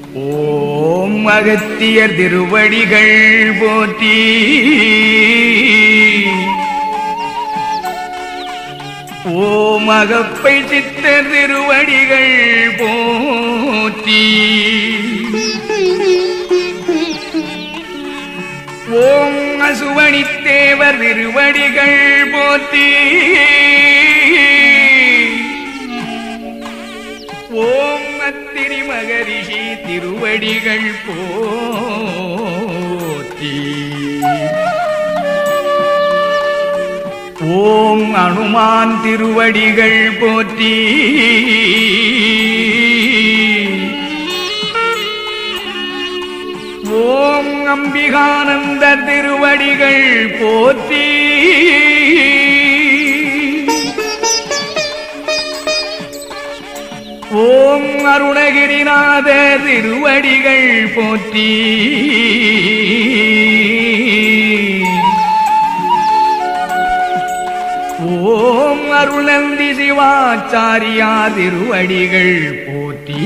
ஓம் அகத்தியர் திருவடிகள் போற்றி ஓம் அகப்பை சித்தர் திருவடிகள் போற்றி ஓம் அசுவனித்தேவர் திருவடிகள் போற்றி ஓம் அத்திரி மகரிஷி திருவடிகள் போற்றி ஓம் அனுமான் திருவடிகள் போற்றி ஓம் அம்பிகானந்த திருவடிகள் போற்றி ஓம் அருணகிரிநாத திருவடிகள் போற்றி ஓம் அருளந்தி சிவாச்சாரியா திருவடிகள் போற்றி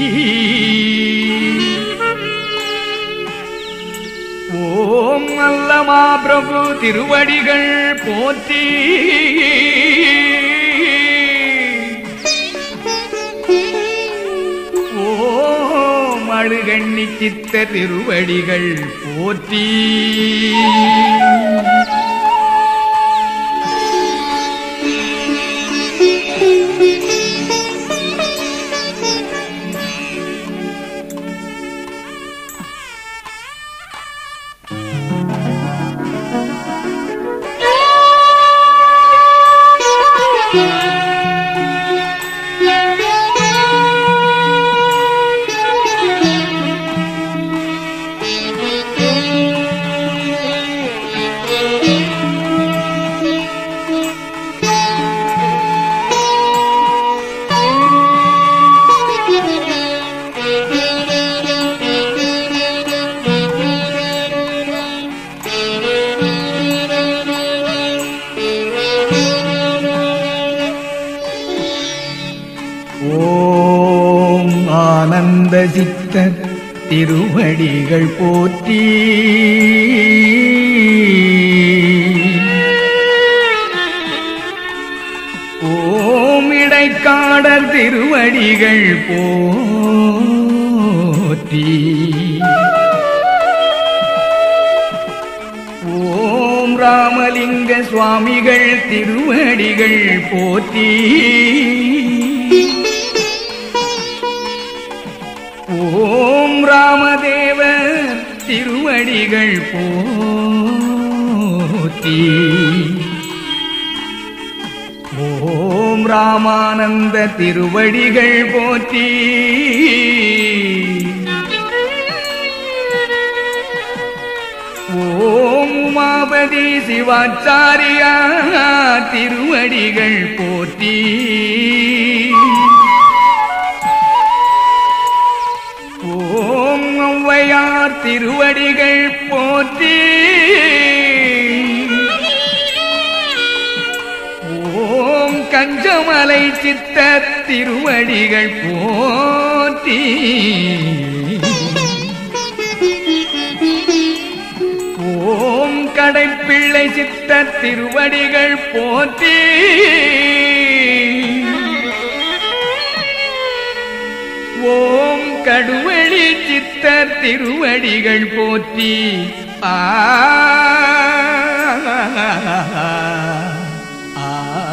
ஓம் அல்லமா பிரபு திருவடிகள் போற்றி ஓம் அழுகண்ணி சித்த திருவடிகள் போற்றி ஓம் ஆனந்த சித்த திருவடிகள் போற்றி ஓம் இடைக்காடர் திருவடிகள் போற்றி ஓம் ராமலிங்க சுவாமிகள் திருவடிகள் போற்றி ஓம் ராமதேவர் திருவடிகள் போற்றி ஓம் ராமானந்த திருவடிகள் போற்றி ஓம் உமாபதி சிவாச்சாரியா திருவடிகள் போற்றி ஓம் ஔவையார் திருவடிகள் போற்றி ஓம் கஞ்சமலை சித்த திருவடிகள் போற்றி ஓம் கடைப்பிள்ளை சித்த திருவடிகள் போற்றி ஓம் கடுவெளி சித்தர் திருவடிகள் போற்றி ஆ ஆ.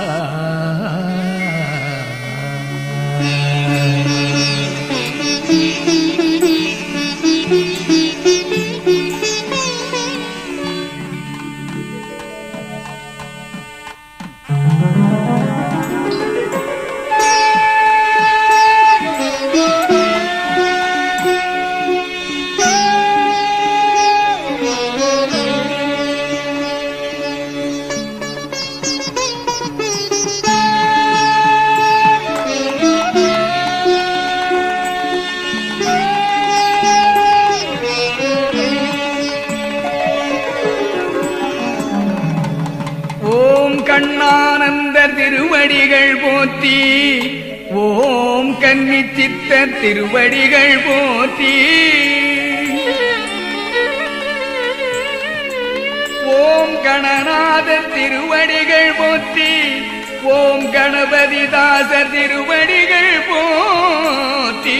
ஓம் கண்ணானந்த திருவடிகள் போற்றி ஓம் கன்னி சித்த திருவடிகள் போற்றி திருவடிகள் போற்றி ஓம் கணபதி தாசர் திருவடிகள் போற்றி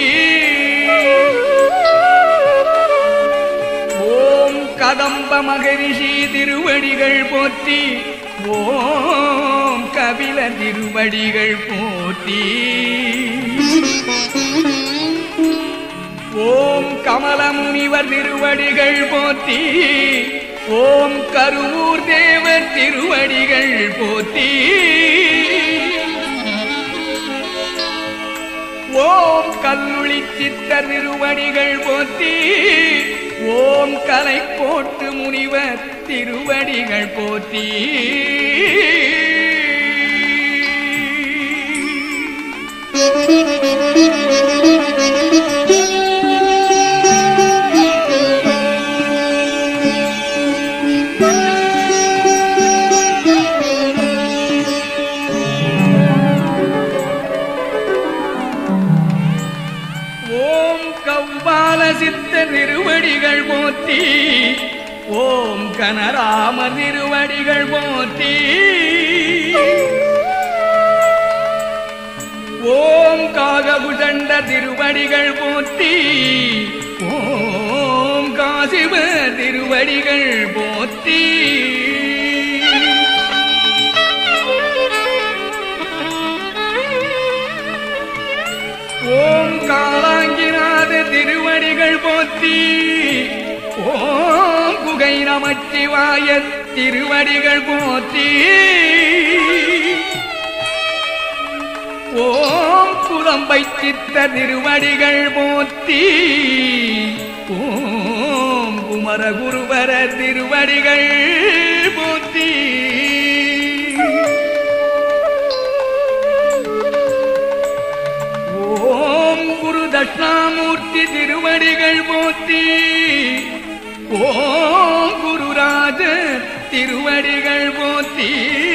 ஓம் கதம்ப மகரிஷி திருவடிகள் போற்றி ஓம் கபில திருவடிகள் போற்றி ஓம் கமல முனிவர் திருவடிகள் போற்றி ஓம் கருவூர் தேவர் திருவடிகள் போற்றி ஓம் கல்லுளி சித்தர் திருவடிகள் போற்றி ஓம் கலை கோட்டு முனிவர் திருவடிகள் போற்றி ஓம் கவ்வால சித்த திருவடிகள் போற்றி ஓம் கனராம திருவடிகள் போற்றி ஓம் காகபுதண்ட திருவடிகள் போற்றி ஓம் காசிவ திருவடிகள் போற்றி ஓம் காலாங்கிநாத திருவடிகள் போற்றி ஓம் குகை நமச்சிவாய திருவடிகள் போற்றி ஓம் குலம்பை சித்த திருவடிகள் போற்றி ஓம் குமரகுருவர திருவடிகள் போற்றி ஓம் குரு தட்சிணாமூர்த்தி திருவடிகள் போற்றி ஓம் குருராஜ திருவடிகள் போற்றி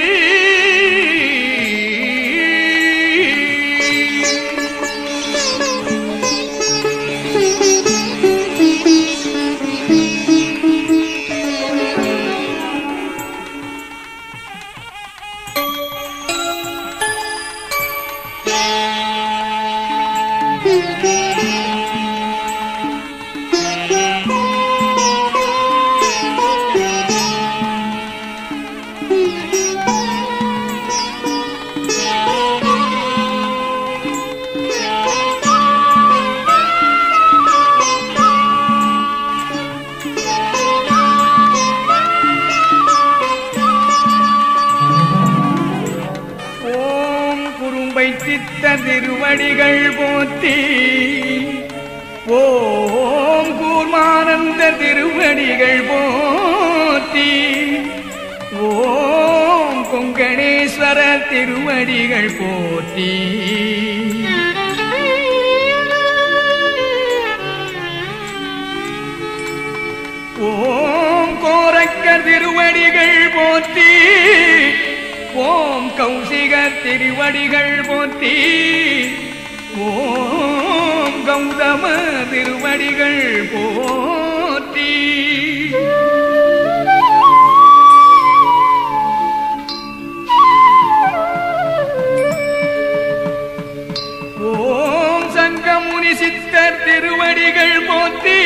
ஓம் குறும்பை சித்த திருவடிகள் போற்றி ஓம் கூர்மானந்த திருவடிகள் போற்றி ஓம் கொங்கணேஸ்வர திருவடிகள் போற்றி ஓம் கோரக்க திருவடிகள் போற்றி ஓம் கௌசிக திருவடிகள் போற்றி ஓம் கௌதம திருவடிகள் போற்றி ஓம் சங்கமுனி சித்தர் திருவடிகள் போற்றி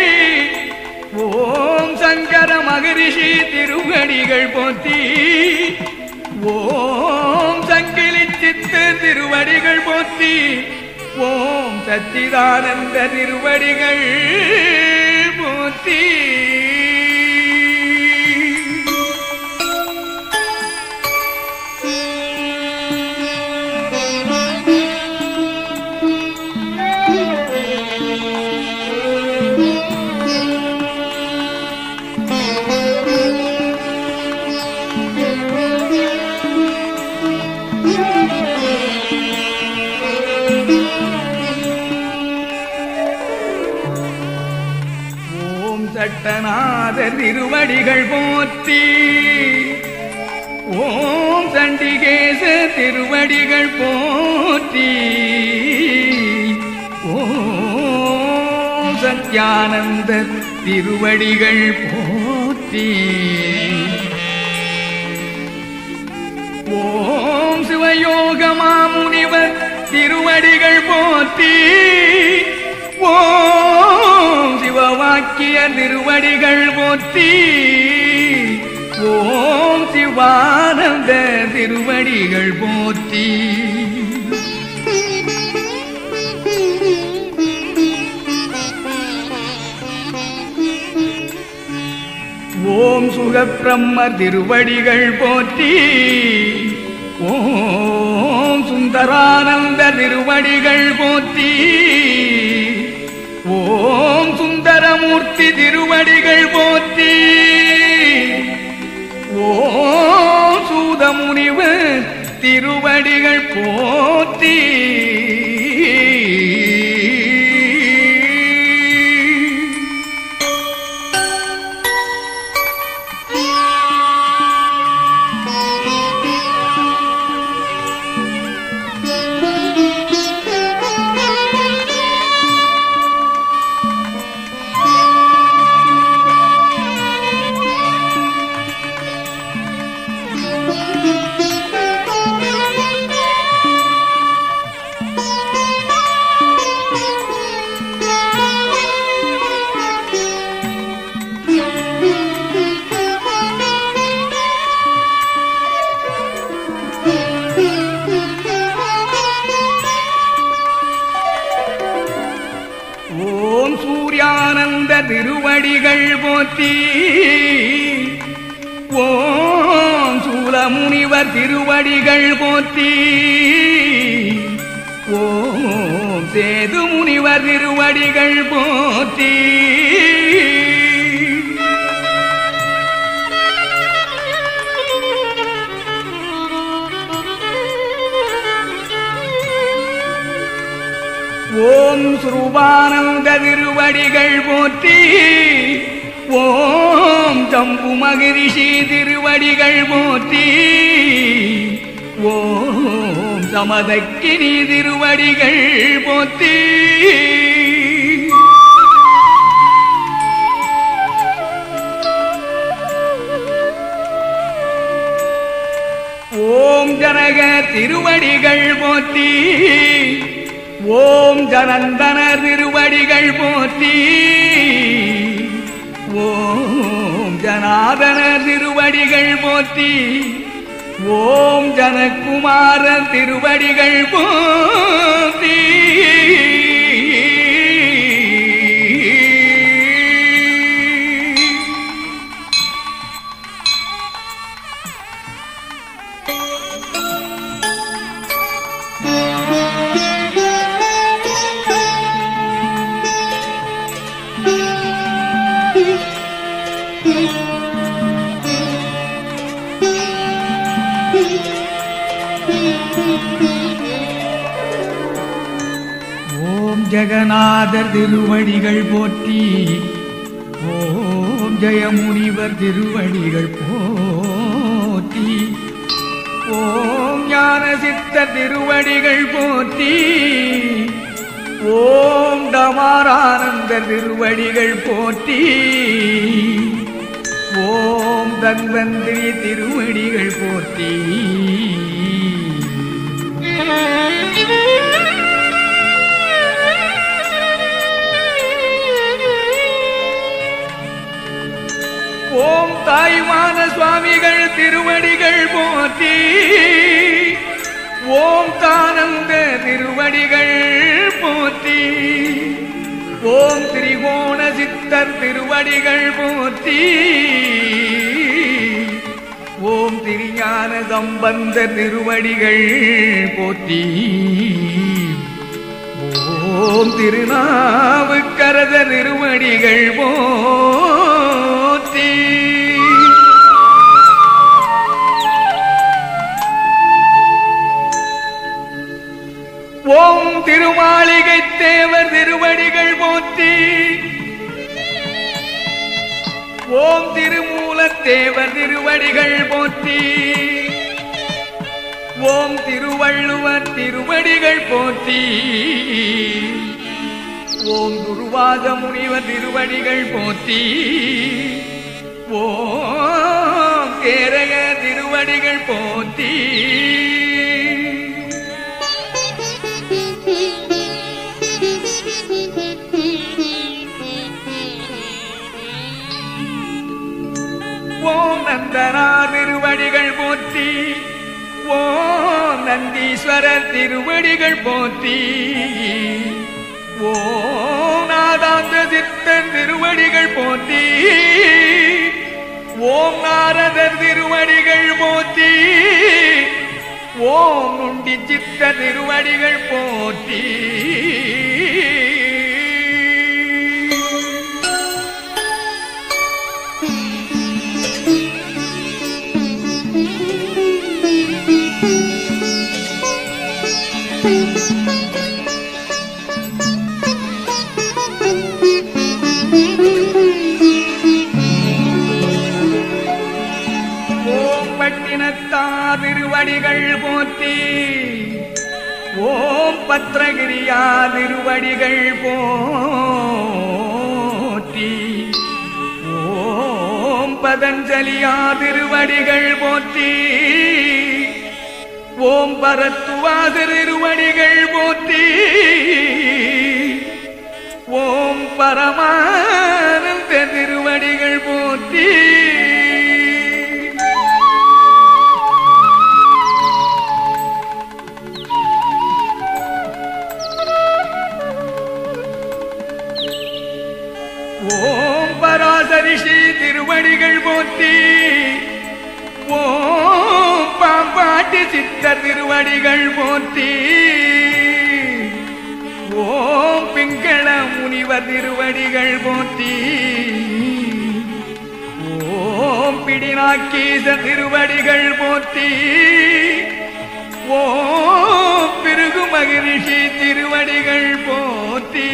ஓம் சங்கர மகரிஷி திருவடிகள் போற்றி ஓம் சங்கிலி சித்த திருவடிகள் போற்றி ஓம் சச்சிதானந்த திருவடிகள் போற்றி ஓம் சட்டநாத திருவடிகள் போற்றி ஓம் சண்டிகேச திருவடிகள் போற்றி ஓம் சத்யானந்த திருவடிகள் போற்றி சிவயோக மாமுனிவர் திருவடிகள் போற்றி ஓம் சிவவாக்கிய திருவடிகள் போற்றி ஓம் சிவானந்த திருவடிகள் போற்றி ஓம் சுகப்பிரம்ம திருவடிகள் போற்றி ஓம் சுந்தரானந்த திருவடிகள் போற்றி ஓம் சுந்தரமூர்த்தி திருவடிகள் போற்றி ஓம் சூதமுனிவு திருவடிகள் போற்றி ஓம் சூர்யானந்த திருவடிகள் போற்றி ஓம் சூலமுனிவர் திருவடிகள் போற்றி ஓம் சேது முனிவர் திருவடிகள் போற்றி ஓம் சுரூபானந்த திருவடிகள் போற்றி ஓம் ஜம்பு மகிரிஷி திருவடிகள் போற்றி ஓம் சமதக்கினி திருவடிகள் போற்றி ஓம் ஜனக திருவடிகள் போற்றி ஓம் ஜனந்தன திருவடிகள் போற்றி ஓம் ஜனாதன திருவடிகள் போற்றி ஓம் ஜனகுமார திருவடிகள் போற்றி ஓம் ஜெகநாதர் திருவடிகள் போற்றி ஓம் ஜெயமுனிவர் திருவடிகள் போற்றி ஓம் ஞான சித்த திருவடிகள் போற்றி ஓம் டமாரானந்த திருவடிகள் போற்றி ஓம் தன்வந்திரி திருவடிகள் போற்றி ஓம் தாய்மான சுவாமிகள் திருவடிகள் போற்றி ஓம் தானந்த திருவடிகள் போற்றி ஓம் திரிகோண சித்தர் திருவடிகள் போற்றி ஓம் திருஞான சம்பந்த திருவடிகள் போற்றி ஓம் திருநாவுக்கரச திருவடிகள் போற்றி ஓம் திருமாளிகை தேவர் திருவடிகள் போற்றி ஓம் திருமூலத் தேவர் திருவடிகள் போற்றி ஓம் திருவள்ளுவர் திருவடிகள் போற்றி ஓம் துருவாத முனிவர் திருவடிகள் போற்றி ஓம் கேரக திருவடிகள் போற்றி ஓம் நந்தனா திருவடிகள் போற்றி ஓம் நந்தீஸ்வரர் திருவடிகள் போற்றி ஓம் நாதாந்த சித்தன் திருவடிகள் போற்றி ஓம் நாரதர் திருவடிகள் போற்றி ஓம் நுண்டி சித்த திருவடிகள் போற்றி ஓம் பட்டினத்தா திருவடிகள் போற்றி ஓம் பத்ரகிரியா திருவடிகள் போற்றி ஓம் பதஞ்சலியா திருவடிகள் போற்றி ஓம் பரத்துவா திருவடிகள் போற்றி ஓம் பரமானந்த திருவடிகள் போற்றி ஓம் பராசரிஷி திருவடிகள் போற்றி ஓம் பாம்பாட்டி சித்தர் திருவடிகள் போற்றி ஓம் பிங்கள முனிவர் திருவடிகள் போற்றி ஓம் பிடிநாக்கீச திருவடிகள் போற்றி ஓம் பிருகு மகிழ்ச்சி திருவடிகள் போற்றி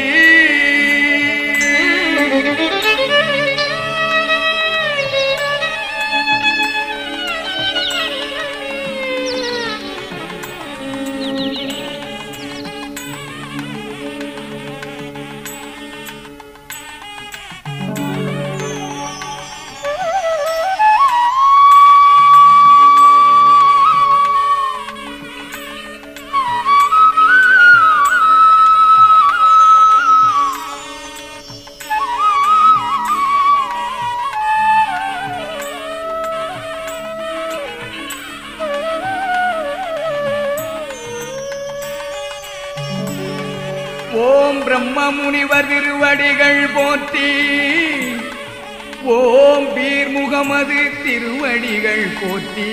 ஓம் பிரம்ம முனிவர் திருவடிகள் போற்றி ஓம் பீர் முகமது திருவடிகள் போற்றி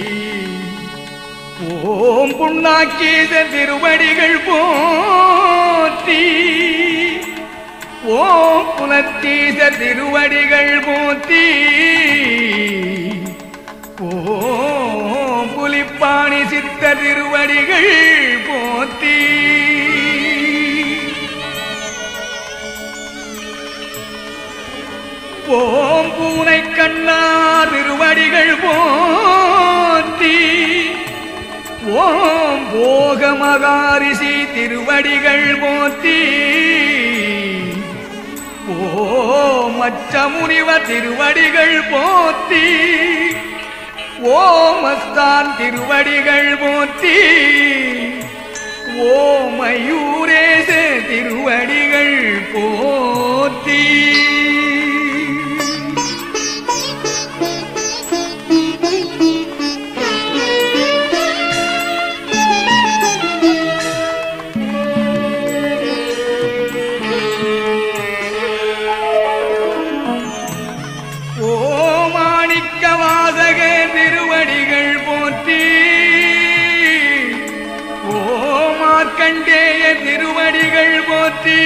ஓம் புண்ணாக்கீத திருவடிகள் போற்றி ஓம் புலத்தீச திருவடிகள் போற்றி ஓம் புலிப்பாணி சித்த திருவடிகள் போற்றி ஓம் பூனை கண்ணா திருவடிகள் போற்றி ஓம் போக மகாரிஷி திருவடிகள் போற்றி ஓம் அச்சமுனிவ திருவடிகள் போற்றி ஓம் அஸ்தான் திருவடிகள் போற்றி ஓம் மயூரேச திருவடிகள் போற்றி ஓமாணிக்க வாசக திருவடிகள் போற்றி ஓமார்க்கண்டேய திருவடிகள் போற்றி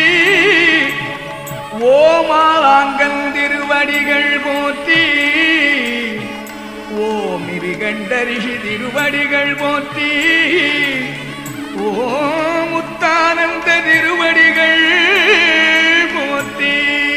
ஓமாலாங்கல் திருவடிகள் போற்றி ஓமிருகண்டரிஷி திருவடிகள் போற்றி ஓமுத்தானந்த திருவடிகள் போற்றி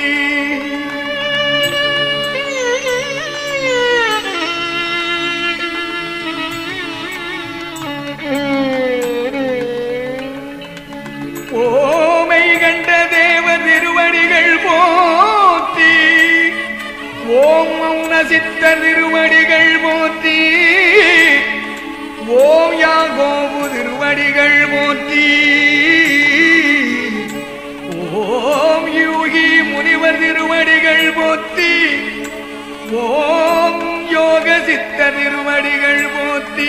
ஓமை கண்ட தேவ திருவடிகள் போற்றி ஓம் மௌன சித்த திருவடிகள் போற்றி ஓம் யாகோபு திருவடிகள் போற்றி ஓம் யூகி முனிவர் திருவடிகள் போற்றி ஓம் திருவடிகள் போற்றி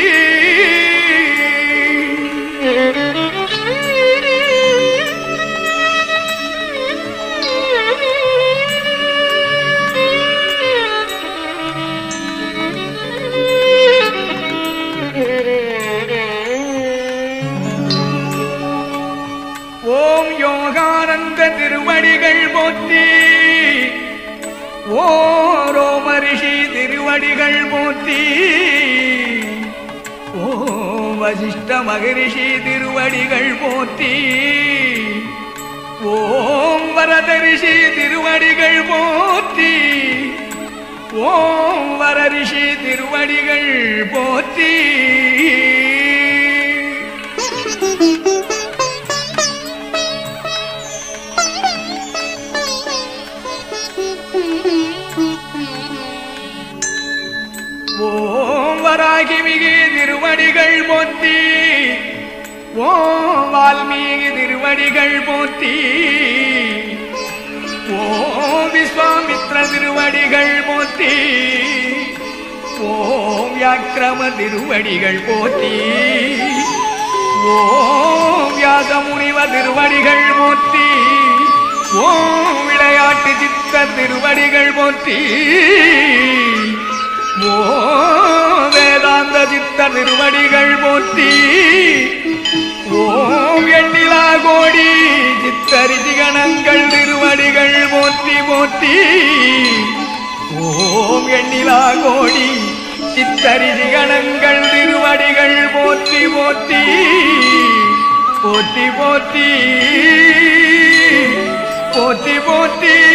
ஓம் யோகானந்த திருவடிகள் போற்றி ஓ ரோமரிஷி திருவடிகள் போற்றி ஓ வசிஷ்ட மகரிஷி திருவடிகள் போற்றி ஓம் வரதரிஷி திருவடிகள் போற்றி ஓம் வரரிஷி திருவடிகள் போற்றி ஓம் வராகி மிகு திருவடிகள் போற்றி ஓம் வால்மீகி திருவடிகள் போற்றி ஓம் விஸ்வாமித்ர திருவடிகள் போற்றி ஓம் வியாக்கிரம திருவடிகள் போற்றி ஓம் வியாச முனிவ திருவடிகள் போற்றி ஓம் விளையாட்டு சித்த திருவடிகள் போற்றி ஓ வேதாந்த சித்த திருவடிகள் போற்றி ஓம் எண்ணிலா கோடி சித்தரிதிகணங்கள் திருவடிகள் போற்றி போற்றி ஓம் எண்ணிலா கோடி சித்தரிதிகணங்கள் திருவடிகள் போற்றி போற்றி போற்றி போற்றி போற்றி போற்றி